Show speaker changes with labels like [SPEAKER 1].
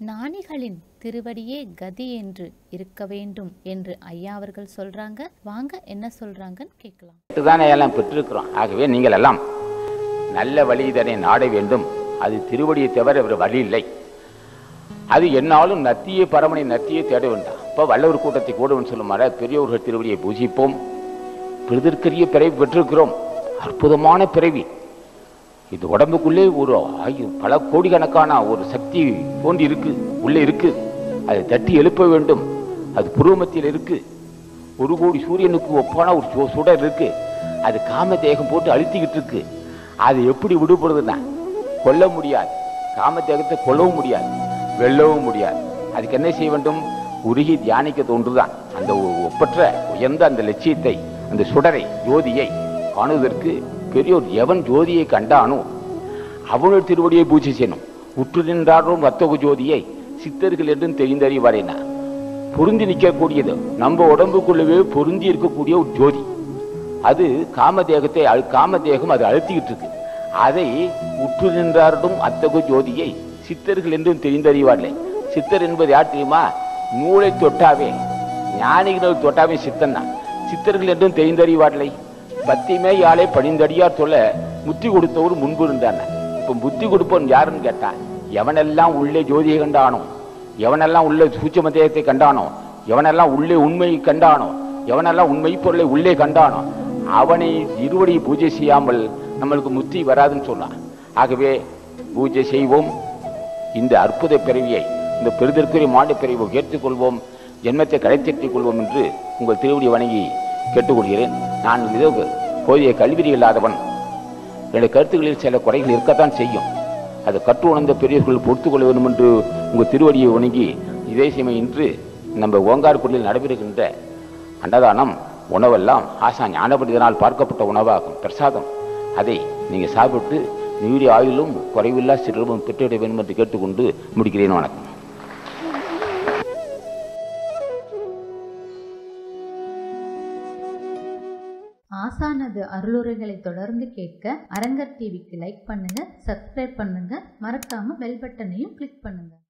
[SPEAKER 1] ஞானிகளின் திருவடியே கதி என்று இருக்க வேண்டும் என்று ஐயா அவர்கள் சொல்றாங்க வாங்க என்ன சொல்றாங்கன்னு கேட்கலாம்
[SPEAKER 2] தானே எல்லாம் பெற்றிருக்கிறோம் ஆகவே நீங்கள் எல்லாம் நல்ல வழி இதனை நாட வேண்டும் அது திருவடியை தவிர வேறு வழி இல்லை அது என்னாலும் நத்திய பரமனை நத்தியை தேட வேண்டாம் இப்போ வல்லவர் கூட்டத்தை கூடுவன் சொல்லுமாற பெரியோர்கள் திருவடியை பூஜிப்போம் பிறதற்கரிய பிறவி பெற்றிருக்கிறோம் அற்புதமான பிறவி இது உடம்புக்குள்ளே ஒரு ஆயு பல கோடிக்கணக்கான ஒரு சக்தி தோண்டி இருக்கு உள்ளே இருக்கு அதை தட்டி எழுப்ப வேண்டும் அது புருவமத்தில் இருக்கு ஒரு கோடி சூரியனுக்கு ஒப்பான ஒரு சு- சுடர் இருக்கு அது காம தேகம் போட்டு அழுத்திக்கிட்டு இருக்கு அது எப்படி விடுபடுதுன்னா கொல்ல முடியாது காம தேகத்தை கொல்லவும் முடியாது வெல்லவும் முடியாது அதுக்கு என்ன செய்ய வேண்டும் உருகி தியானிக்க தோன்றுதான் அந்த ஒ- ஒப்பற்ற உயர்ந்த அந்த லட்சியத்தை அந்த சுடரை ஜோதியை காணுவதற்கு பெரியோர் எவன் ஜோதியை கண்டானோ அவனுடைய திருவடியை பூஜை செய்யணும் உற்று நின்றாரும் வத்தகு ஜோதியை சித்தர்கள் என்றும் தெரிந்தறிவாரேனா பொருந்தி நிற்கக்கூடியது நம்ம உடம்புக்குள்ளவே பொருந்தி இருக்கக்கூடிய ஒரு ஜோதி அது காமதேகத்தை அழு- காமதேகம் அது அழுத்திக்கிட்டு இருக்கு அதை உற்று நின்றாரும் அத்தகு ஜோதியை சித்தர்கள் என்றும் தெரிந்தறிவார்களே சித்தர் என்பது யார் தெரியுமா நூலை தொட்டாவே ஞானிகள் தொட்டாவே சித்தன் தான் சித்தர்கள் என்றும் தெரிந்தறிவார்களே பத்திமே யாழை பணிந்தடியார் சொல்ல முத்தி கொடுத்தவர் முன்பு இருந்தாங்க இப்ப புத்தி கொடுப்பவன் யாருன்னு கேட்டான் எவனெல்லாம் உள்ளே ஜோதியை கண்டானோ எவனெல்லாம் உள்ளே சூட்சம தேகத்தை கண்டானோ எவனெல்லாம் உள்ளே உண்மையை கண்டானோ எவனெல்லாம் உண்மை பொருளை உள்ளே கண்டானோ அவனை இருவடி பூஜை செய்யாமல் நம்மளுக்கு முத்தி வராதுன்னு சொன்னான் ஆகவே பூஜை செய்வோம் இந்த அற்புத பிறவியை இந்த பெருதற்குரிய மாண்டு பிறவை ஏற்றுக்கொள்வோம் ஜென்மத்தை கடைத்தேற்றிக் கொள்வோம் என்று உங்கள் திருவடி வணங்கி கேட்டுக்கொள்கிறேன் நான் இதோ போதிய கல்விரி இல்லாதவன் என்னுடைய கருத்துக்களில் சில குறைகள் இருக்கத்தான் செய்யும் அதை கற்று உணர்ந்த பெரியவர்கள் பொறுத்துக் கொள்ள வேண்டும் என்று உங்கள் திருவடியை வணங்கி இதே சமயம் இன்று நம்ம ஓங்கார்குடியில் நடைபெறுகின்ற அன்னதானம் உணவெல்லாம் ஆசா ஞானபண்டிதனால் பார்க்கப்பட்ட உணவாகும் பிரசாதம் அதை நீங்கள் சாப்பிட்டு நீடி ஆயுளும் குறைவில்லா சிறுவம் பெற்றுவிட வேண்டும் என்று கேட்டுக்கொண்டு முடிக்கிறேன் வணக்கம்
[SPEAKER 1] ஆசானது அருளுரைகளை தொடர்ந்து கேட்க அரங்கர் டிவிக்கு லைக் பண்ணுங்க சப்ஸ்கிரைப் பண்ணுங்க மறக்காம பெல் பட்டனையும் கிளிக் பண்ணுங்க